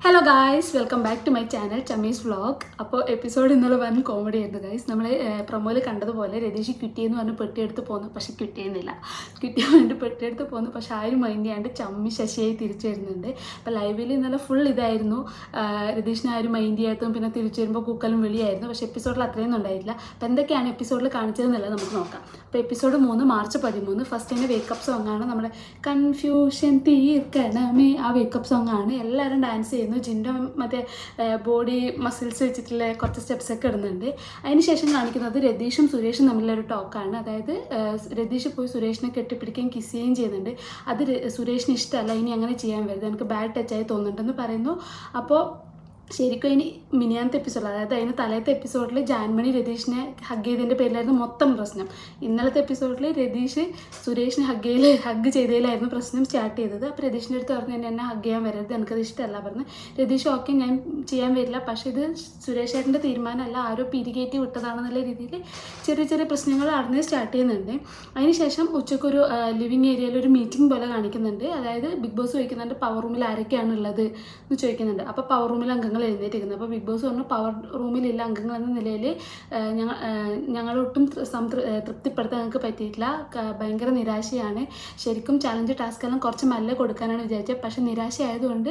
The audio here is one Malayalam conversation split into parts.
hello guys welcome back to my channel Chammi's vlog അപ്പോൾ എപ്പിസോഡ് ഇന്നലെ വൻ കോമഡി ആയിരുന്നു ഗൈസ് നമ്മൾ പ്രൊമോയിൽ കണ്ടതുപോലെ രതീഷ് കിട്ടിയെന്ന് പറഞ്ഞ് പെട്ടിയെടുത്ത് പോന്നു പക്ഷെ കിട്ടിയെന്നില്ല കിട്ടിയാൻ വേണ്ടി പെട്ടിയെടുത്ത് പോന്നു പക്ഷെ ആരും മൈൻഡ് ചെയ്യാണ്ട് ചമ്മി ശശിയായി തിരിച്ചു വരുന്നുണ്ട് അപ്പോൾ ലൈവിൽ ഇന്നലെ ഫുൾ ഇതായിരുന്നു ആ, രതീഷിനെ ആരും മൈൻഡ് ചെയ്യാത്തതും പിന്നെ തിരിച്ചു വരുമ്പോൾ കൂക്കലും വിളിയായിരുന്നു പക്ഷേ എപ്പിസോഡിൽ അത്രയൊന്നും ഉണ്ടായില്ല അപ്പോൾ എന്തൊക്കെയാണ് എപ്പിസോഡിൽ കാണിച്ചതെന്നുള്ളത് നമുക്ക് നോക്കാം അപ്പോൾ എപ്പിസോഡ് മൂന്ന് മാർച്ച് പതിമൂന്ന് ഫസ്റ്റ് തന്നെ വേക്കപ്പ് സോങ് ആണ് നമ്മുടെ കൺഫ്യൂഷൻ തീർക്കണമേ ആ വേക്കപ്പ് സോങ് ആണ് എല്ലാവരും ഡാൻസ് ചെയ്യുന്നു ജിൻ്റെ മറ്റേ ബോഡി മസിൽസ് വെച്ചിട്ടുള്ള കുറച്ച് സ്റ്റെപ്സ് ഒക്കെ ഇടുന്നുണ്ട് അതിനുശേഷം കാണിക്കുന്നത് രതീഷും സുരേഷും തമ്മിലൊരു ടോക്കാണ് അതായത് ആ, രതീഷ് പോയി സുരേഷിനെ കെട്ടിപ്പിടിക്കുകയും കിസ് ചെയ്യുകയും ചെയ്യുന്നുണ്ട് അത് ര- സുരേഷിന് ഇഷ്ടമല്ല ഇനി അങ്ങനെ ചെയ്യാൻ വരുന്നത് എനിക്ക് ബാഡ് ടച്ചായി തോന്നുന്നുണ്ടെന്ന് പറയുന്നു അപ്പോൾ ശരിക്കും ഇനി മിനിയാന്നത്തെ എപ്പിസോഡ് അതായത് അതിന് തലേത്തെ എപ്പിസോഡിൽ ജാൻമണി രതീഷിനെ ഹഗ് ചെയ്തതിൻ്റെ പേരിലായിരുന്നു മൊത്തം പ്രശ്നം ഇന്നലത്തെ എപ്പിസോഡിൽ രതീഷ് സുരേഷിനെ ഹഗ് ചെയ്യൽ ഹഗ് ചെയ്തതിലായിരുന്നു പ്രശ്നം സ്റ്റാർട്ട് ചെയ്തത് അപ്പോൾ രതീഷിൻ്റെ അടുത്ത് പറഞ്ഞു എന്നെ എന്നെ ഹഗ് ചെയ്യാൻ വരരുത് എനിക്കത് ഇഷ്ടമല്ല പറഞ്ഞു രതീഷ് ഓക്കെ ഞാൻ ചെയ്യാൻ വരില്ല പക്ഷേ ഇത് സുരേഷ് ചേട്ടൻ്റെ തീരുമാനമല്ല ആരോ പിരികേറ്റി വിട്ടതാണെന്നുള്ള രീതിയിൽ ചെറിയ ചെറിയ പ്രശ്നങ്ങൾ അറിഞ്ഞ് സ്റ്റാർട്ട് ചെയ്യുന്നുണ്ട് അതിനുശേഷം ഉച്ചക്കൊരു ലിവിങ് ഏരിയയിൽ ഒരു മീറ്റിംഗ് പോലെ കാണിക്കുന്നുണ്ട് അതായത് ബിഗ് ബോസ് ചോദിക്കുന്നുണ്ട് പവർ റൂമിൽ ആരൊക്കെയാണ് ഉള്ളത് എന്ന് ചോദിക്കുന്നുണ്ട് അപ്പോൾ പവർ റൂമിൽ അംഗങ്ങൾ എഴുന്നേറ്റിരിക്കുന്നത് അപ്പോൾ ബിഗ് ബോസ് പറഞ്ഞു പവർ റൂമിലില്ല അംഗങ്ങൾ എന്ന നിലയിൽ ഞങ്ങൾ ഞങ്ങളൊട്ടും തൃ- സംതൃ ഏഹ് തൃപ്തിപ്പെടുത്താൻ ഞങ്ങൾക്ക് പറ്റിയിട്ടില്ല ക- ഭയങ്കര നിരാശയാണ് ശരിക്കും ചലഞ്ച് ടാസ്ക് എല്ലാം കുറച്ച് മെല്ലെ കൊടുക്കാനാണ് വിചാരിച്ചത് പക്ഷെ നിരാശ ആയതുകൊണ്ട്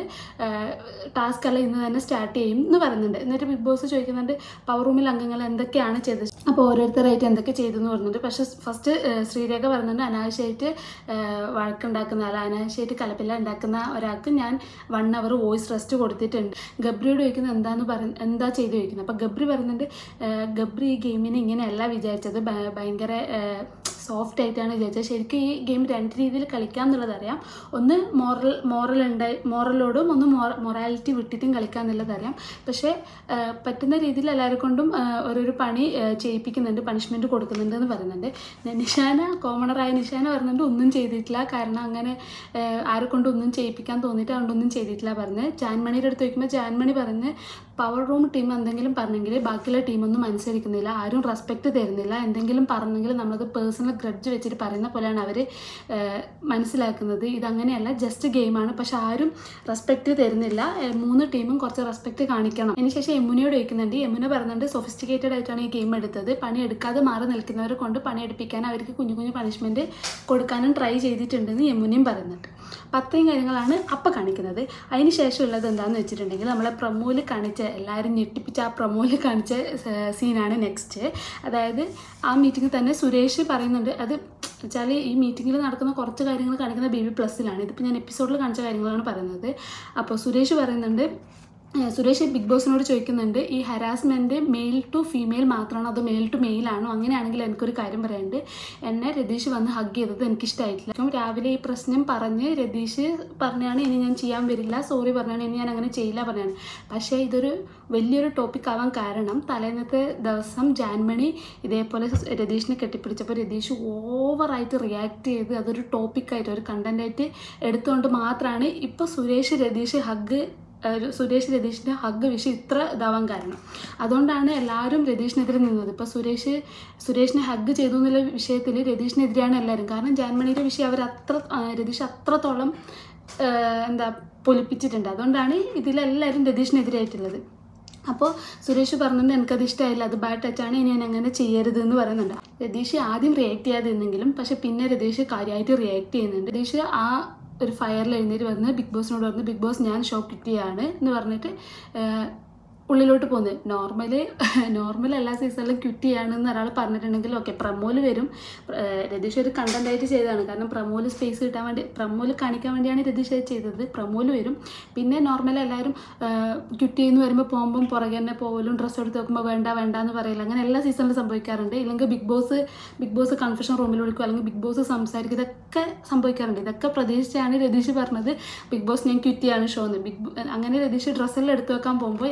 ടാസ്ക് എല്ലാം ഇന്ന് തന്നെ സ്റ്റാർട്ട് ചെയ്യും എന്ന് പറയുന്നുണ്ട് എന്നിട്ട് ബിഗ് ബോസ് ചോദിക്കുന്നുണ്ട് പവർ റൂമിൽ അംഗങ്ങൾ എന്തൊക്കെയാണ് ചെയ്തത് അപ്പോൾ ഓരോരുത്തരായിട്ട് എന്തൊക്കെ ചെയ്തു എന്ന് പറയുന്നുണ്ട് പക്ഷെ ഫസ്റ്റ് ശ്രീരേഖ പറയുന്നുണ്ട് അനാവശ്യമായിട്ട് ഏഹ് വഴക്കുണ്ടാക്കുന്ന അല്ല അനാവശ്യമായിട്ട് കലപ്പില്ല ഉണ്ടാക്കുന്ന ഒരാൾക്ക് ഞാൻ വൺ അവർ വോയിസ് റെസ്റ്റ് കൊടുത്തിട്ടുണ്ട് ഗബ്രിയോട് ചോദിക്കുന്നത് എന്താന്ന് പറ എന്താ ചെയ്ത് ചോദിക്കുന്നത് അപ്പോൾ ഗബ്രി പറയുന്നുണ്ട് ഏഹ് ഗബ്രി ഈ ഗെയിമിനെ ഇങ്ങനെയല്ല വിചാരിച്ചത് ഭ- ഭയങ്കര സോഫ്റ്റ് ആയിട്ടാണ് വിചാരിച്ചത് ശരിക്കും ഈ ഗെയിം രണ്ട് രീതിയിൽ കളിക്കാം എന്നുള്ളത് അറിയാം ഒന്ന് മോറൽ മോറൽ ഉണ്ടായി മോറലോടും ഒന്ന് മൊറാലിറ്റി വിട്ടിട്ടും കളിക്കാം എന്നുള്ളത് അറിയാം പക്ഷേ ആ, പറ്റുന്ന രീതിയിൽ എല്ലാവരെ കൊണ്ടും ആ, ഓരോരോ പണി ആ, ചെയ്യിപ്പിക്കുന്നുണ്ട് പണിഷ്മെൻറ്റ് കൊടുക്കുന്നുണ്ട് എന്ന് പറയുന്നുണ്ട് നി- നിഷാന കോമണറായ നിഷാന പറയുന്നുണ്ട് ഒന്നും ചെയ്തിട്ടില്ല കാരണം അങ്ങനെ ആ, ആരെ കൊണ്ട് ഒന്നും ചെയ്യിപ്പിക്കാൻ തോന്നിയിട്ട് അതുകൊണ്ട് ഒന്നും ചെയ്തിട്ടില്ല പറഞ്ഞ് ജാൻമണിയുടെ അടുത്ത് ചോദിക്കുമ്പോൾ ജാൻമണി പറഞ്ഞ് പവർ റൂം ടീം എന്തെങ്കിലും പറഞ്ഞെങ്കിൽ ബാക്കിയുള്ള ടീമൊന്നും അനുസരിക്കുന്നില്ല ആരും റെസ്പെക്റ്റ് തരുന്നില്ല എന്തെങ്കിലും പറഞ്ഞെങ്കിൽ നമ്മളത് പേഴ്സണൽ ഗ്രഡ്ജ് വെച്ചിട്ട് പറയുന്ന പോലെയാണ് അവർ മനസ്സിലാക്കുന്നത് ഇതങ്ങനെയല്ല ജസ്റ്റ് ഗെയിമാണ് പക്ഷെ ആരും റെസ്പെക്റ്റ് തരുന്നില്ല ഏഹ് മൂന്ന് ടീമും കുറച്ച് റെസ്പെക്റ്റ് കാണിക്കണം അതിനുശേഷം യമുനയോട് ചോദിക്കുന്നുണ്ട് യമുന പറയുന്നുണ്ട് സൊഫിസ്റ്റിക്കേറ്റഡ് ആയിട്ടാണ് ഈ ഗെയിം എടുത്തത് പണി എടുക്കാതെ മാറി നിൽക്കുന്നവരെ കൊണ്ട് പണി എടുപ്പിക്കാൻ അവർക്ക് കുഞ്ഞു കുഞ്ഞു പണിഷ്മെൻറ്റ് കൊടുക്കാനും ട്രൈ ചെയ്തിട്ടുണ്ടെന്ന് യമുനയും പറയുന്നുണ്ട് അപ്പം അത്രയും കാര്യങ്ങളാണ് അപ്പം കാണിക്കുന്നത് അതിന് ശേഷമുള്ളത് എന്താണെന്ന് വെച്ചിട്ടുണ്ടെങ്കിൽ നമ്മളെ പ്രൊമോയിൽ കാണിച്ച എല്ലാവരും ഞെട്ടിപ്പിച്ച ആ പ്രൊമോയിൽ കാണിച്ച സീനാണ് നെക്സ്റ്റ് അതായത് ആ മീറ്റിങ്ങിൽ തന്നെ സുരേഷ് പറയുന്നുണ്ട് അത് വെച്ചാൽ ഈ മീറ്റിങ്ങിൽ നടക്കുന്ന കുറച്ച് കാര്യങ്ങൾ കാണിക്കുന്ന ബി ബി പ്ലസ്സിലാണ് ഇതിപ്പോൾ ഞാൻ എപ്പിസോഡിൽ കാണിച്ച കാര്യങ്ങളാണ് പറയുന്നത് അപ്പോൾ സുരേഷ് പറയുന്നുണ്ട് ഏഹ് സുരേഷ് ബിഗ് ബോസിനോട് ചോദിക്കുന്നുണ്ട് ഈ ഹരാസ്മെൻറ്റ് മെയിൽ ടു ഫീമെയിൽ മാത്രമാണോ അതോ മെയിൽ ടു മെയിൽ ആണോ അങ്ങനെയാണെങ്കിൽ എനിക്കൊരു കാര്യം പറയാനുണ്ട് എന്നെ രതീഷ് വന്ന് ഹഗ് ചെയ്തത് എനിക്കിഷ്ടമായിട്ടില്ല അപ്പം രാവിലെ ഈ പ്രശ്നം പറഞ്ഞ് രതീഷ് പറഞ്ഞാണ് ഇനി ഞാൻ ചെയ്യാൻ വരില്ല സോറി പറഞ്ഞാണ് ഇനി ഞാൻ അങ്ങനെ ചെയ്യില്ല പറഞ്ഞാണ് പക്ഷേ ഇതൊരു വലിയൊരു ടോപ്പിക് ആവാൻ കാരണം തലേന്നത്തെ ദിവസം ജാൻമണി ഇതേപോലെ രതീഷിനെ കെട്ടിപ്പിടിച്ചപ്പോൾ രതീഷ് ഓവറായിട്ട് റിയാക്ട് ചെയ്ത് അതൊരു ടോപ്പിക്കായിട്ട് ഒരു കണ്ടൻറ്റായിട്ട് എടുത്തുകൊണ്ട് മാത്രമാണ് ഇപ്പോൾ സുരേഷ് രതീഷ് ഹഗ് ഒരു സുരേഷ് രതീഷിൻ്റെ ഹഗ് വിഷയം ഇത്ര ഇതാവാൻ കാരണം അതുകൊണ്ടാണ് എല്ലാവരും രതീഷിനെതിരെ നിന്നത് ഇപ്പോൾ സുരേഷ് സുരേഷിനെ ഹഗ് ചെയ്തു എന്നുള്ള വിഷയത്തിൽ രതീഷിനെതിരെയാണ് എല്ലാവരും കാരണം ജാൻമണിയുടെ വിഷയം അവർ അത്ര ആ, രതീഷ് അത്രത്തോളം ആ, എന്താ പൊലിപ്പിച്ചിട്ടുണ്ട് അതുകൊണ്ടാണ് ഇതിലെല്ലാവരും രതീഷിനെതിരായിട്ടുള്ളത് അപ്പോൾ സുരേഷ് പറഞ്ഞിട്ടുണ്ട് എനിക്കത് ഇഷ്ടമായില്ല അത് ബാഡ് ടച്ചാണ് ഇനി ഞാൻ അങ്ങനെ ചെയ്യരുത് എന്ന് പറയുന്നുണ്ട് രതീഷ് ആദ്യം റിയാക്ട് ചെയ്യാതിരുന്നെങ്കിലും പക്ഷെ പിന്നെ രതീഷ് കാര്യമായിട്ട് റിയാക്ട് ചെയ്യുന്നുണ്ട് രതീഷ് ആ ഒരു ഫയറിൽ എഴുന്നേറ്റ് വന്ന് ബിഗ് ബോസിനോട് പറഞ്ഞു ബിഗ് ബോസ് ഞാൻ ഷോ കിട്ടിയാണ് എന്ന് പറഞ്ഞിട്ട് ആഹ്, ഉള്ളിലോട്ട് പോകുന്നത് നോർമല് നോർമൽ എല്ലാ സീസണിലും ക്വിറ്റ് ചെയ്യാണെന്ന് ഒരാൾ പറഞ്ഞിട്ടുണ്ടെങ്കിൽ ഓക്കെ പ്രമോല് വരും ഏഹ് രതീഷ് ഒരു കണ്ടന്റ് ആയിട്ട് ചെയ്തതാണ് കാരണം പ്രമോല് സ്പേസ് കിട്ടാൻ വേണ്ടി പ്രമോല് കാണിക്കാൻ വേണ്ടിയാണ് രതീഷ് അത് ചെയ്തത് പ്രമോല് വരും പിന്നെ നോർമൽ എല്ലാവരും ക്വിറ്റ് ചെയ്യുന്ന വരുമ്പോൾ പോകുമ്പം പുറകെ തന്നെ പോകലും ഡ്രസ്സ് എടുത്ത് നോക്കുമ്പോൾ വേണ്ട വേണ്ട എന്ന് പറയില്ല അങ്ങനെ എല്ലാ സീസണിലും സംഭവിക്കാറുണ്ട് ഇല്ലെങ്കിൽ Bigg Boss Bigg Boss confusion റൂമിൽ വിളിക്കും അല്ലെങ്കിൽ ബിഗ് ബോസ് സംസാരിക്കും ഇതൊക്കെ സംഭവിക്കാറുണ്ട് ഇതൊക്കെ പ്രതീക്ഷിച്ചാണ് രതീഷ് പറഞ്ഞത് ബിഗ് ബോസ് ഞാൻ ക്വിറ്റ് ചെയ്യാണ് ഷോ എന്ന് ബിഗ് അങ്ങനെ രതീഷ് ഡ്രസ്സെല്ലാം എടുത്ത് വെക്കാൻ പോകുമ്പോൾ എല്ലാ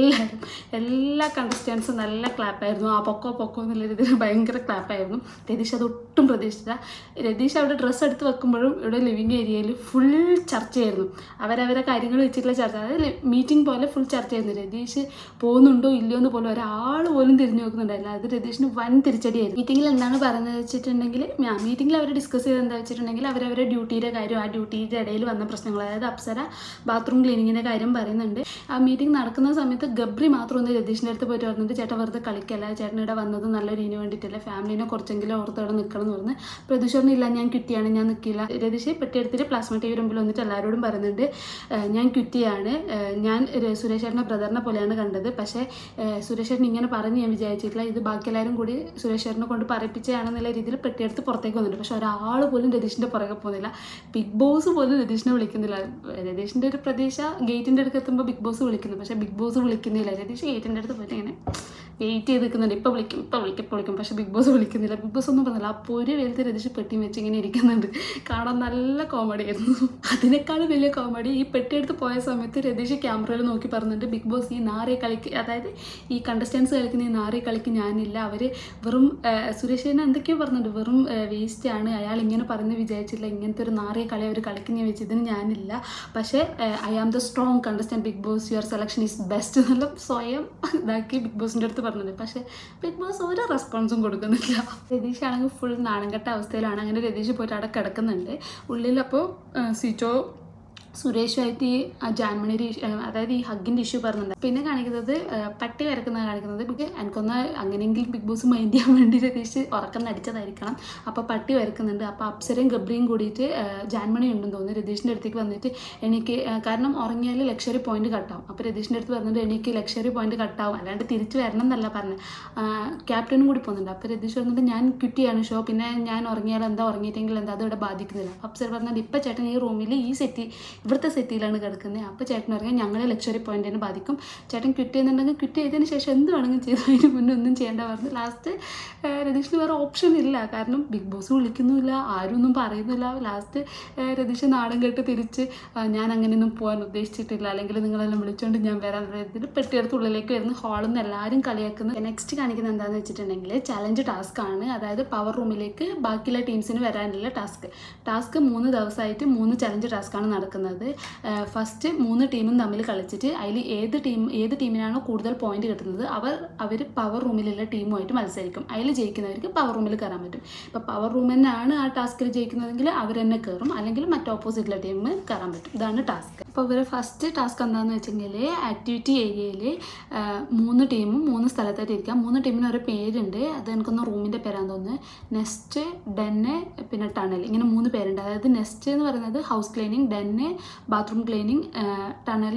എല്ലാവരും എല്ലാ കണ്ടസ്റ്റൻസും നല്ല ക്ലാപ്പായിരുന്നു ആ പൊക്കോ പൊക്കോ എന്നുള്ള രീതിയിൽ ഭയങ്കര ക്ലാപ്പായിരുന്നു രതീഷ് അത് ഒട്ടും പ്രതീക്ഷിച്ചില്ല രതീഷ് അവിടെ ഡ്രസ്സ് എടുത്ത് വെക്കുമ്പോഴും ഇവിടെ ലിവിങ് ഏരിയയിൽ ഫുൾ ചർച്ചയായിരുന്നു അവരവരെ കാര്യങ്ങൾ വെച്ചിട്ടുള്ള ചർച്ച അതായത് മീറ്റിംഗ് പോലെ ഫുൾ ചർച്ചയായിരുന്നു രതീഷ് പോകുന്നുണ്ടോ ഇല്ലയോ എന്ന് പോലും ഒരാൾ പോലും തിരിഞ്ഞു നോക്കുന്നുണ്ടായില്ല അത് രതീഷിന് വൻ തിരിച്ചടിയായിരുന്നു മീറ്റിങ്ങിൽ എന്താണ് പറയുന്നത് വെച്ചിട്ടുണ്ടെങ്കിൽ മീറ്റിങ്ങിൽ അവർ ഡിസ്കസ് ചെയ്ത് എന്താ വെച്ചിട്ടുണ്ടെങ്കിൽ അവരവരുടെ ഡ്യൂട്ടിയുടെ കാര്യം ആ ഡ്യൂട്ടിയുടെ ഇടയിൽ വന്ന പ്രശ്നങ്ങൾ അതായത് അപ്സര ബാത്റൂം ക്ലീനിങ്ങിൻ്റെ കാര്യം പറയുന്നുണ്ട് ആ മീറ്റിംഗ് നടക്കുന്ന സമയത്ത് ഗബ്രി മാത്രം ഒന്ന് രതീഷിൻ്റെ അടുത്ത് പോയിട്ട് പറഞ്ഞിട്ട് ചേട്ടൻ വെറുതെ കളിക്കല്ല ചേട്ടൻ ഇവിടെ വന്നത് നല്ലൊരു ഇതിന് വേണ്ടിയിട്ടല്ല ഫാമിലിനെ കുറച്ചെങ്കിലും ഓർത്ത് അവിടെ നിൽക്കണം എന്ന് പറഞ്ഞ് പ്രതീക്ഷ ഇല്ല ഞാൻ ക്വിറ്റിയാണ് ഞാൻ നിൽക്കില്ല രതീഷ് പെട്ടിയെടുത്തിട്ട് പ്ലാസ്മ ടി വി മുമ്പിൽ വന്നിട്ട് എല്ലാവരോടും പറയുന്നുണ്ട് "ഏഹ് ഞാൻ ക്വിറ്റിയാണ് ഏഹ് ഞാൻ ര- സുരേഷ് ചേട്ടനെ ബ്രദറിനെ പോലെയാണ് കണ്ടത് പക്ഷേ ഏഹ് സുരേഷ് ചേട്ടൻ ഇങ്ങനെ പറഞ്ഞ് ഞാൻ വിചാരിച്ചിട്ടില്ല ഇത് ബാക്കി എല്ലാവരും കൂടി സുരേഷ് ചേട്ടനെ കൊണ്ട് പറയിപ്പിച്ചതാണെന്നുള്ള രീതിയിൽ പെട്ടിയെടുത്ത് പുറത്തേക്ക് വന്നിട്ടുണ്ട് പക്ഷെ ഒരാൾ പോലും രതീഷിൻ്റെ പുറകെ പോകുന്നില്ല ബിഗ് ബോസ് പോലും രതീഷിനെ വിളിക്കുന്നില്ല രതീഷിൻ്റെ ഒരു പ്രതീക്ഷ ഗേറ്റിൻ്റെ അടുത്ത് എത്തുമ്പോൾ ബിഗ് ബോസ് വിളിക്കുന്നു പക്ഷേ ബിഗ് ബോസ് വിളിക്കുന്നില്ല രതീഷ് ഗേറ്റിൻ്റെ അടുത്ത് പോയിട്ട് ഇങ്ങനെ വെയിറ്റ് ചെയ്ത് നിൽക്കുന്നുണ്ട് ഇപ്പോൾ വിളിക്കും ഇപ്പോൾ വിളിക്കും ഇപ്പോൾ വിളിക്കും പക്ഷേ ബിഗ് ബോസ് വിളിക്കുന്നില്ല ബിഗ് ബോസ് ഒന്നും പറഞ്ഞില്ല അപ്പോൾ ഒരു വെയിലത്ത് രതീഷ് പെട്ടിയും വെച്ച് ഇങ്ങനെ ഇരിക്കുന്നുണ്ട് കാണാൻ നല്ല കോമഡി ആയിരുന്നു അതിനേക്കാളും വലിയ കോമഡി ഈ പെട്ടിയെടുത്ത് പോയ സമയത്ത് രതീഷ് ക്യാമറയിൽ നോക്കി പറഞ്ഞിട്ട് ബിഗ് ബോസ് ഈ നാറി കളിക്ക് അതായത് ഈ കണ്ടസ്റ്റൻസ് കളിക്കുന്ന ഈ നാറി കളിക്ക് ഞാനില്ല അവർ വെറും സുരേഷ് ചേട്ടൻ എന്തൊക്കെയോ പറഞ്ഞിട്ടുണ്ട് വെറും വേസ്റ്റ് ആണ് അയാൾ ഇങ്ങനെ പറഞ്ഞ് വിചാരിച്ചില്ല ഇങ്ങനത്തെ ഒരു നാറിയ കളി അവർ കളിക്കുന്ന വെച്ചതിന് ഞാനില്ല പക്ഷേ I am the strong contestant Bigg Boss your selection is best എന്നെല്ലാം സ്വയം ഇതാക്കി ബിഗ് ബോസിൻ്റെ അടുത്ത് പറഞ്ഞിട്ടുണ്ട് പക്ഷേ ബിഗ് ബോസ് ഒരു റെസ്പോൺസും കൊടുക്കുന്നില്ല രതീഷ് ആണെങ്കിൽ ഫുൾ നാണംകെട്ട അവസ്ഥയിലാണ് അങ്ങനെ രതീഷ് പോയിട്ട് അവിടെ കിടക്കുന്നുണ്ട് ഉള്ളിലപ്പോൾ സിജോ സുരേഷുമായിട്ട് ഈ ആ ജാൻമണിയുടെ ഇഷ്യൂ അതായത് ഈ ഹഗിൻ്റെ ഇഷ്യൂ പറഞ്ഞിട്ടുണ്ട് പിന്നെ കാണിക്കുന്നത് ആ, പട്ടി വരക്കുന്നത് കാണിക്കുന്നത് ബിഗ് എനിക്കൊന്ന് അങ്ങനെയെങ്കിലും ബിഗ് ബോസ് മൈൻഡ് ചെയ്യാൻ വേണ്ടി രതീഷ് ഉറക്കം നടിച്ചതായിരിക്കണം അപ്പോൾ പട്ടി വരക്കുന്നുണ്ട് അപ്പോൾ അപ്സരയും ഗബ്രിയും കൂടിയിട്ട് ആ, ജാൻമണി ഉണ്ടെന്ന് തോന്നുന്നു രതീഷിൻ്റെ അടുത്തേക്ക് വന്നിട്ട് എനിക്ക് ആ, കാരണം ഉറങ്ങിയാൽ ലക്ഷറി പോയിന്റ് കട്ടാവും അപ്പോൾ രതീഷിൻ്റെ അടുത്ത് പറഞ്ഞിട്ട് എനിക്ക് ലക്ഷറി പോയിന്റ് കട്ടാവും അല്ലാണ്ട് തിരിച്ച് വരണം എന്നല്ല പറഞ്ഞത് ക്യാപ്റ്റനും കൂടി പോകുന്നുണ്ട് അപ്പോൾ രതീഷ് പറഞ്ഞിട്ട് ഞാൻ ക്വിറ്റ് ചെയ്യാണ് ഷോ പിന്നെ ഞാൻ ഉറങ്ങിയാൽ എന്താ ഉറങ്ങിയിട്ടെങ്കിൽ എന്താ അത് ഇവിടെ ബാധിക്കുന്നില്ല അപ്പോൾ അപ്സര പറഞ്ഞിട്ട് ഇപ്പം ചേട്ടൻ ഈ റൂമിൽ ഈ സെറ്റി ഇവിടുത്തെ സെറ്റിയിലാണ് കിടക്കുന്നത് അപ്പോൾ ചേട്ടൻ പറയാം ഞങ്ങളെ ലക്ഷറി പോയിന്റിനെ ബാധിക്കും ചേട്ടൻ ക്വിറ്റ് ചെയ്യുന്നുണ്ടെങ്കിൽ ക്വിറ്റ് ചെയ്തതിന് ശേഷം എന്ത് വേണമെങ്കിലും ചെയ്തു അതിന് മുന്നേ ഒന്നും ചെയ്യേണ്ട പറഞ്ഞു ലാസ്റ്റ് രതീഷിന് വേറെ ഓപ്ഷൻ ഇല്ല കാരണം ബിഗ് ബോസ് വിളിക്കുന്നുമില്ല ആരും ഒന്നും പറയുന്നില്ല ലാസ്റ്റ് രതീഷ് നാടൻ കേട്ട് തിരിച്ച് ആ, ഞാൻ അങ്ങനെയൊന്നും പോകാൻ ഉദ്ദേശിച്ചിട്ടില്ല അല്ലെങ്കിൽ നിങ്ങളെല്ലാം വിളിച്ചുകൊണ്ട് ഞാൻ വരാൻ ഇതിൽ പെട്ടിയെടുത്ത് ഉള്ളിലേക്ക് വരുന്ന ഹാളിൽ നിന്ന് എല്ലാവരും കളിയാക്കുന്നത് നെക്സ്റ്റ് കാണിക്കുന്നത് എന്താണെന്ന് വെച്ചിട്ടുണ്ടെങ്കിൽ ചലഞ്ച് ടാസ്ക് ആണ് അതായത് പവർ റൂമിലേക്ക് ബാക്കിയുള്ള ടീംസിന് വരാനുള്ള ടാസ്ക് ടാസ്ക് മൂന്ന് ദിവസമായിട്ട് മൂന്ന് ചലഞ്ച് ടാസ്ക്കാണ് നടക്കുന്നത് ഫസ്റ്റ് മൂന്ന് ടീമും തമ്മിൽ കളിച്ചിട്ട് അതിൽ ഏത് ടീം ഏത് ടീമിനാണോ കൂടുതൽ പോയിന്റ് കിട്ടുന്നത് അവർ അവർ പവർ റൂമിലുള്ള ടീമുമായിട്ട് മത്സരിക്കും അതിൽ ജയിക്കുന്നവർക്ക് പവർ റൂമിൽ കയറാൻ പറ്റും ഇപ്പോൾ പവർ റൂം തന്നെയാണ് ആ ടാസ്കിൽ ജയിക്കുന്നതെങ്കിൽ അവർ തന്നെ കയറും അല്ലെങ്കിൽ മറ്റ് ഓപ്പോസിറ്റുള്ള ടീം കയറാൻ പറ്റും ഇതാണ് ടാസ്ക് അപ്പോൾ ഇവർ ഫസ്റ്റ് ടാസ്ക് എന്താണെന്ന് വെച്ചെങ്കിൽ ആക്ടിവിറ്റി ഏരിയയിൽ മൂന്ന് ടീമും മൂന്ന് സ്ഥലത്തായിട്ട് ഇരിക്കാം മൂന്ന് ടീമിന് ഒരു പേരുണ്ട് അത് എനിക്കൊന്ന് റൂമിൻ്റെ പേരാന്ന് തോന്നുന്നു നെസ്റ്റ് ഡെന്ന് പിന്നെ ടണൽ ഇങ്ങനെ മൂന്ന് പേരുണ്ട് അതായത് നെസ്റ്റ് എന്ന് പറയുന്നത് ഹൗസ് ക്ലീനിങ് ഡെന്ന് bathroom cleaning tunnel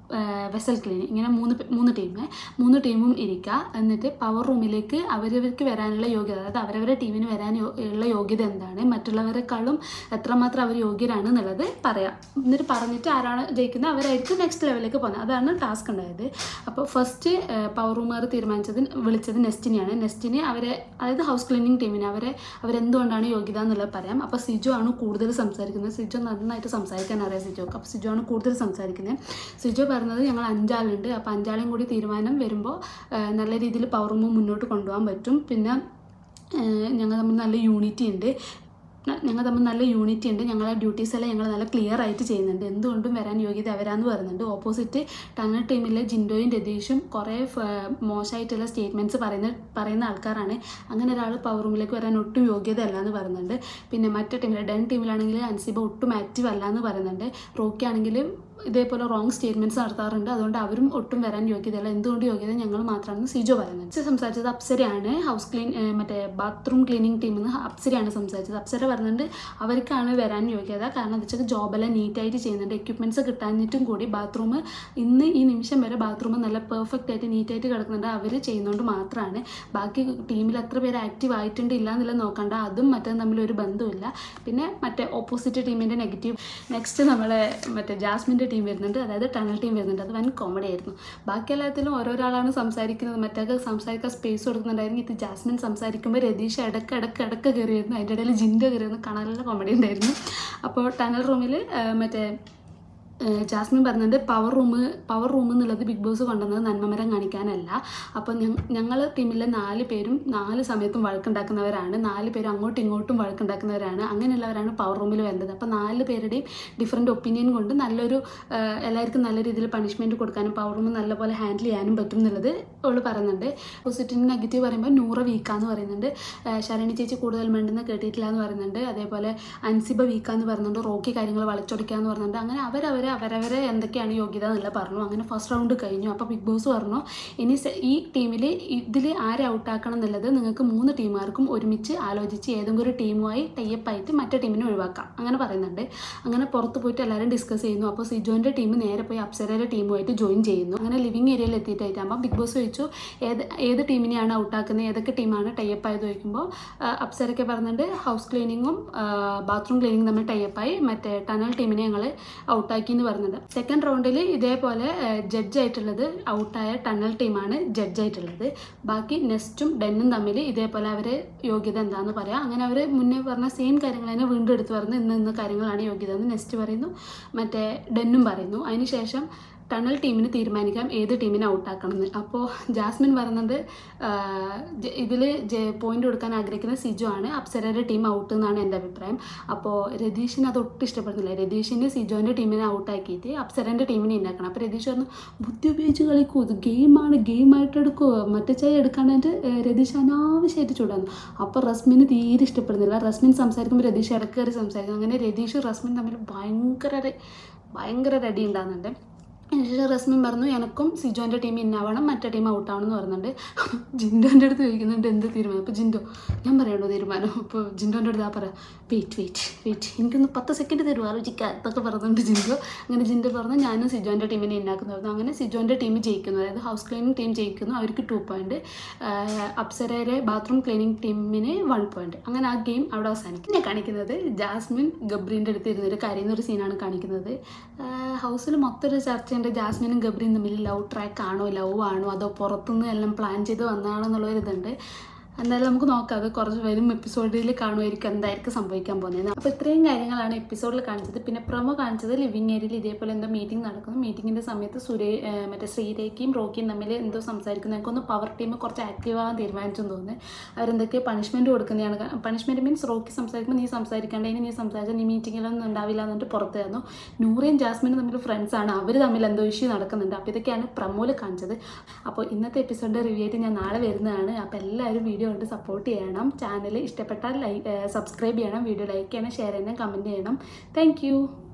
vessel cleaning ഇങ്ങനെ മൂന്ന് പേ- മൂന്ന് ടീം മൂന്ന് ടീമും ഇരിക്കുക എന്നിട്ട് പവർ റൂമിലേക്ക് അവരവർക്ക് വരാനുള്ള യോഗ്യത അതായത് അവരവരുടെ ടീമിന് വരാൻ യോ- ഉള്ള യോഗ്യത എന്താണ് മറ്റുള്ളവരെക്കാളും എത്രമാത്രം അവർ യോഗ്യരാണ് എന്നുള്ളത് പറയാം എന്നിട്ട് പറഞ്ഞിട്ട് ആരാണ് ജയിക്കുന്നത് അവരായിരിക്കും നെക്സ്റ്റ് ലെവലിലേക്ക് പോകുന്നത് അതാണ് ടാസ്ക് ഉണ്ടായത് അപ്പോൾ ഫസ്റ്റ് പവർ റൂമുകാർ തീരുമാനിച്ചത് വിളിച്ചത് നെസ്റ്റിനെയാണ് നെസ്റ്റിനെ അവരെ അതായത് ഹൗസ് ക്ലീനിങ് ടീമിനെ അവരെ അവരെന്തുകൊണ്ടാണ് യോഗ്യത എന്നുള്ളത് പറയാം അപ്പോൾ സിജു ആണ് കൂടുതൽ സംസാരിക്കുന്നത് സിജു നന്നായിട്ട് സംസാരിക്കാൻ അറിയാം സിജോക്ക് അപ്പോൾ സിജു ആണ് കൂടുതൽ സംസാരിക്കുന്നത് സിജു പറഞ്ഞത് ഞങ്ങൾ അഞ്ചാളുണ്ട് അപ്പോൾ അഞ്ചാളെയും കൂടി തീരുമാനം വരുമ്പോൾ നല്ല രീതിയിൽ പവർ റൂം മുന്നോട്ട് കൊണ്ടുപോകാൻ പറ്റും പിന്നെ ഞങ്ങൾ തമ്മിൽ നല്ല യൂണിറ്റി ഉണ്ട് ന- ഞങ്ങൾ തമ്മിൽ നല്ല യൂണിറ്റി ഉണ്ട് ഞങ്ങളെ ഡ്യൂട്ടീസ് എല്ലാം ഞങ്ങൾ നല്ല ക്ലിയർ ആയിട്ട് ചെയ്യുന്നുണ്ട് എന്തുകൊണ്ടും വരാൻ യോഗ്യത അവരാന്ന് പറയുന്നുണ്ട് ഓപ്പോസിറ്റ് ടണൽ ടീമിലെ ജിൻഡോയും രതീഷും കുറേ ഫ- മോശമായിട്ടുള്ള സ്റ്റേറ്റ്മെൻറ്റ്സ് പറയുന്ന പറയുന്ന ആൾക്കാരാണ് അങ്ങനെ ഒരാൾ പവർ റൂമിലേക്ക് വരാൻ ഒട്ടും യോഗ്യത അല്ല എന്ന് പറയുന്നുണ്ട് പിന്നെ മറ്റേ ടീമിൽ ഡൺ ടീമിലാണെങ്കിൽ അൻസിബ ഒട്ടും ആക്റ്റീവ് അല്ല എന്ന് പറയുന്നുണ്ട് റോക്കി ആണെങ്കിൽ ഇതേപോലെ റോങ് സ്റ്റേറ്റ്മെൻറ്റ്സ് നടത്താറുണ്ട് അതുകൊണ്ട് അവരും ഒട്ടും വരാൻ യോഗ്യതയല്ല എന്തുകൊണ്ട് യോഗ്യത ഞങ്ങൾ മാത്രമാണെന്ന് സിജോ പറയുന്നത് ഇത് സംസാരിച്ചത് അപ്സരയാണ് ഹൗസ് ക്ലീൻ ഏഹ് മറ്റേ ബാത്റൂം ക്ലീനിങ് ടീമിൽ നിന്ന് അപ്സരയാണ് സംസാരിച്ചത് അപ്സര പറയുന്നുണ്ട് അവർക്കാണ് വരാൻ യോഗ്യത കാരണം എന്താ വെച്ചാൽ ജോബെല്ലാം നീറ്റായിട്ട് ചെയ്യുന്നുണ്ട് എക്യുപ്മെൻറ്റ്സ് കിട്ടാഞ്ഞിട്ടും കൂടി ബാത്റൂം ഇന്ന് ഈ നിമിഷം വരെ ബാത്റൂം നല്ല പെർഫെക്റ്റ് ആയിട്ട് നീറ്റായിട്ട് കിടക്കുന്നുണ്ട് അവർ ചെയ്യുന്നതുകൊണ്ട് മാത്രമാണ് ബാക്കി ടീമിൽ എത്ര പേര് ആക്റ്റീവ് ആയിട്ടുണ്ട് ഇല്ല എന്നുള്ളത് നോക്കണ്ട അതും മറ്റേതും തമ്മിൽ ഒരു ബന്ധമില്ല പിന്നെ മറ്റേ ഓപ്പോസിറ്റ് ടീമിൻ്റെ നെഗറ്റീവ് നെക്സ്റ്റ് നമ്മളെ മറ്റേ ജാസ്മിൻ്റെ ടീം വരുന്നുണ്ട് അതായത് ടണൽ ടീം വരുന്നുണ്ട് അത് വൻ കോമഡി ആയിരുന്നു ബാക്കി എല്ലാത്തിലും ഓരോരാളാണ് സംസാരിക്കുന്നത് മറ്റേ സംസാരിക്കാൻ സ്പേസ് കൊടുക്കുന്നുണ്ടായിരുന്നു ഇത് ജാസ്മിൻ സംസാരിക്കുമ്പോൾ രതീഷ് ഇടയ്ക്ക് ഇടയ്ക്ക് ഇടയ്ക്ക് കയറി വരുന്നു അതിൻ്റെ ഇടയിൽ ജിൻ്റെ കയറി വരുന്നു കാണാൻ നല്ല കോമഡി ഉണ്ടായിരുന്നു അപ്പോൾ ടണൽ റൂമിൽ മറ്റേ ഏഹ് ജാസ്മിൻ പറയുന്നുണ്ട് പവർ റൂം പവർ റൂം എന്നുള്ളത് ബിഗ് ബോസ് കൊണ്ടുവന്നത് നന്മമരം കാണിക്കാനല്ല അപ്പോൾ ഞങ്ങൾ ടീമിലെ നാല് പേരും നാല് സമയത്തും വഴക്കുണ്ടാക്കുന്നവരാണ് നാല് പേരും അങ്ങോട്ടും ഇങ്ങോട്ടും വഴക്കുണ്ടാക്കുന്നവരാണ് അങ്ങനെയുള്ളവരാണ് പവർ റൂമിൽ വരുന്നത് അപ്പോൾ നാല് പേരുടെയും ഡിഫറെൻറ്റ് ഒപ്പീനിയൻ കൊണ്ട് നല്ലൊരു ഏഹ് എല്ലാവർക്കും നല്ല രീതിയിൽ പണിഷ്മെൻറ്റ് കൊടുക്കാനും പവർ റൂം നല്ലപോലെ ഹാൻഡിൽ ചെയ്യാനും പറ്റും എന്നുള്ളത് അവൾ പറയുന്നുണ്ട് പോസിറ്റീവ് നെഗറ്റീവ് പറയുമ്പോൾ നൂറ വീക്കാന്ന് പറയുന്നുണ്ട് ഏഹ് ശരണി ചേച്ചി കൂടുതൽ മിണ്ടുന്ന കേട്ടിട്ടില്ല എന്ന് പറയുന്നുണ്ട് അതേപോലെ അൻസിബ വീക്കാന്ന് പറയുന്നുണ്ട് റോക്കി കാര്യങ്ങൾ വളച്ചൊടിക്കാന്ന് പറയുന്നുണ്ട് അങ്ങനെ അവരവരെ അവരവരെ എന്തൊക്കെയാണ് യോഗ്യത എന്നുള്ളത് പറഞ്ഞു അങ്ങനെ ഫസ്റ്റ് റൗണ്ട് കഴിഞ്ഞു അപ്പോൾ ബിഗ് ബോസ് പറഞ്ഞു ഇനി സെ- ഈ ടീമിൽ ഇതിൽ ആരെ ഔട്ടാക്കണം എന്നുള്ളത് നിങ്ങൾക്ക് മൂന്ന് ടീമുകാർക്കും ഒരുമിച്ച് ആലോചിച്ച് ഏതെങ്കിലും ഒരു ടീമുമായി ടൈപ്പായിട്ട് മറ്റേ ടീമിനെ ഒഴിവാക്കാം അങ്ങനെ പറയുന്നുണ്ട് അങ്ങനെ പുറത്ത് പോയിട്ട് എല്ലാവരും ഡിസ്കസ് ചെയ്യുന്നു അപ്പോൾ സിജോൻ്റെ ടീം നേരെ പോയി അപ്സരയുടെ ടീമുമായിട്ട് ജോയിൻ ചെയ്യുന്നു അങ്ങനെ ലിവിങ് ഏരിയയിൽ എത്തിയിട്ടായിട്ടാകുമ്പോൾ ബിഗ് ബോസ് ചോദിച്ചു ഏത് ഏത് ടീമിനെയാണ് ഔട്ടാക്കുന്നത് ഏതൊക്കെ ടീമാണ് ടൈപ്പ് ആയത് ചോദിക്കുമ്പോൾ അപ്സരയ്ക്ക് പറഞ്ഞിട്ടുണ്ട് ഹൗസ് ക്ലീനിങ്ങും ബാത്റൂം ക്ലീനിങ്ങും തമ്മിൽ ടൈപ്പായി മറ്റേ ടണൽ ടീമിനെ ഞങ്ങൾ ഔട്ടാക്കി എന്ന് പറയുന്നുണ്ട് സെക്കൻഡ് റൗണ്ടിൽ ഇതേപോലെ ജഡ്ജ് ആയിട്ടുള്ളത് ഔട്ടായ ടണൽ ടീമാണ് ജഡ്ജ് ആയിട്ടുള്ളത് ബാക്കി നെസ്റ്റും ഡെന്നും തമ്മിൽ ഇതേപോലെ അവർ യോഗ്യത എന്താണെന്ന് പറയാം അങ്ങനെ അവർ മുന്നേ പറഞ്ഞ സെയിം കാര്യങ്ങൾ തന്നെ വീണ്ടും എടുത്ത് പറഞ്ഞ് ഇന്ന് ഇന്ന് കാര്യങ്ങളാണ് യോഗ്യത എന്ന് നെസ്റ്റ് പറയുന്നു മറ്റേ ഡെന്നും പറയുന്നു അതിനുശേഷം ടണൽ ടീമിന് തീരുമാനിക്കാം ഏത് ടീമിനെ ഔട്ടാക്കണം എന്ന് അപ്പോൾ ജാസ്മിൻ പറയുന്നത് ഇതിൽ പോയിന്റ് കൊടുക്കാൻ ആഗ്രഹിക്കുന്ന സിജു ആണ് അപ്സരയുടെ ടീം ഔട്ട് എന്നാണ് എൻ്റെ അഭിപ്രായം അപ്പോൾ രതീഷിന് അത് ഒട്ടും ഇഷ്ടപ്പെടുന്നില്ല രതീഷിന് സിജോൻ്റെ ടീമിനെ ഔട്ടാക്കിയിട്ട് അപ്സരൻ്റെ ടീമിനെ ഉണ്ടാക്കണം അപ്പോൾ രതീഷ് പറഞ്ഞു ബുദ്ധി ഉപയോഗിച്ച് കളിക്കൂ ഇത് ഗെയിമാണ് ഗെയിമായിട്ട് എടുക്കുമോ മറ്റേ ചായ എടുക്കാനായിട്ട് ഏഹ്, രതീഷ് അനാവശ്യമായിട്ട് ചൂടാന്നു അപ്പോൾ റസ്മിന് തീരെ ഇഷ്ടപ്പെടുന്നില്ല റസ്മിൻ സംസാരിക്കുമ്പോൾ രതീഷ് ഇടയ്ക്ക് കയറി സംസാരിക്കും അങ്ങനെ രതീഷ് റസ്മിൻ തമ്മിൽ ഭയങ്കര ര- ഭയങ്കര റെഡി ഉണ്ടാകുന്നുണ്ട് അതിനുശേഷം റസ്മിൻ പറഞ്ഞു എനക്കും സിജോൻ്റെ ടീം ഇന്നാവണം മറ്റേ ടീം ഔട്ടാവണം എന്ന് പറയുന്നുണ്ട് ജിൻഡോൻ്റെ അടുത്ത് ചോദിക്കുന്നുണ്ട് എന്ത് തീരുമാനം അപ്പോൾ ജിൻഡോ ഞാൻ പറയണോ തീരുമാനം അപ്പോൾ ജിൻഡോൻ്റെ അടുത്ത് ആ പറയാം വെയിറ്റ് വെയിറ്റ് വെയിറ്റ് എനിക്കൊന്ന് പത്ത് സെക്കൻഡ് തരുമോ ആലോചിക്കാൻ എന്നൊക്കെ പറഞ്ഞുകൊണ്ട് ജിൻഡോ അങ്ങനെ ജിൻഡോ പറഞ്ഞു ഞാനും സിജോൻ്റെ ടീമിനെ ഇന്നാക്കുന്നു അങ്ങനെ സിജോൻ്റെ ടീം ജയിക്കുന്നു അതായത് ഹൗസ് ക്ലീനിങ് ടീം ജയിക്കുന്നു അവർക്ക് ടു പോയിൻറ്റ് അപ്സരയുടെ ബാത്റൂം ക്ലീനിങ് ടീമിന് വൺ പോയിൻറ്റ് അങ്ങനെ ആ ഗെയിം അവിടെ അവസാനിക്കും പിന്നെ കാണിക്കുന്നത് ജാസ്മിൻ ഗബ്രീൻ്റെ അടുത്ത് ഇരുന്നൊരു കരയുന്ന ഒരു സീനാണ് കാണിക്കുന്നത് ഹൗസിൽ മൊത്തം ഒരു ചർച്ചയുണ്ട് ജാസ്മിനും ഗബ്രിയും തമ്മിൽ ലവ് ട്രാക്ക് ആണോ ലവ് ആണോ അതോ പുറത്തുനിന്ന് എല്ലാം പ്ലാൻ ചെയ്ത് വന്നതാണോ എന്നുള്ളൊരു ഇതുണ്ട് എന്തായാലും നമുക്ക് നോക്കാം അത് കുറച്ച് വരും എപ്പിസോഡിൽ കാണുമായിരിക്കും എന്തായിരിക്കും സംഭവിക്കാൻ പോകുന്നത് അപ്പോൾ ഇത്രയും കാര്യങ്ങളാണ് എപ്പിസോഡിൽ കാണിച്ചത് പിന്നെ പ്രൊമോ കാണിച്ചത് ലിവിങ് ഏരിയയിൽ ഇതേപോലെ എന്തോ മീറ്റിംഗ് നടക്കുന്നു മീറ്റിങ്ങിൻ്റെ സമയത്ത് സുരേ ഏഹ് മറ്റേ ശ്രീരേഖയും റോക്കിയും തമ്മിൽ എന്തോ സംസാരിക്കുന്നു എനിക്കൊന്ന് പവർ ടീം കുറച്ച് ആക്റ്റീവ് ആവാൻ തീരുമാനിച്ചെന്ന് തോന്നുന്നു അവരെന്തൊക്കെ പണിഷ്മെൻറ്റ് കൊടുക്കുന്നതാണ് പണിഷ്മെൻറ്റ് മീൻസ് റോക്കി സംസാരിക്കുമ്പോൾ നീ സംസാരിക്കേണ്ട ഇനി നീ സംസാരിച്ചാൽ നീ മീറ്റിങ്ങിലൊന്നും ഉണ്ടാവില്ല എന്നിട്ട് പുറത്ത് തന്നു നൂറയും ജാസ്മിനും തമ്മിൽ ഫ്രണ്ട്സാണ് അവർ തമ്മിൽ എന്തോ ഇഷ്യൂ നടക്കുന്നുണ്ട് അപ്പോൾ ഇതൊക്കെയാണ് പ്രമോയിൽ കാണിച്ചത് അപ്പോൾ ഇന്നത്തെ എപ്പിസോഡിൻ്റെ റിവ്യൂ ആയിട്ട് ഞാൻ നാളെ വരുന്നതാണ് അപ്പോൾ എല്ലാവരും വീഡിയോ കണ്ട് സപ്പോർട്ട് ചെയ്യണം ചാനൽ ഇഷ്ടപ്പെട്ടാൽ ലൈക്ക് സബ്സ്ക്രൈബ് ചെയ്യണം വീഡിയോ ലൈക്ക് ചെയ്യണം ഷെയർ ചെയ്യണം കമൻറ്റ് ചെയ്യണം താങ്ക്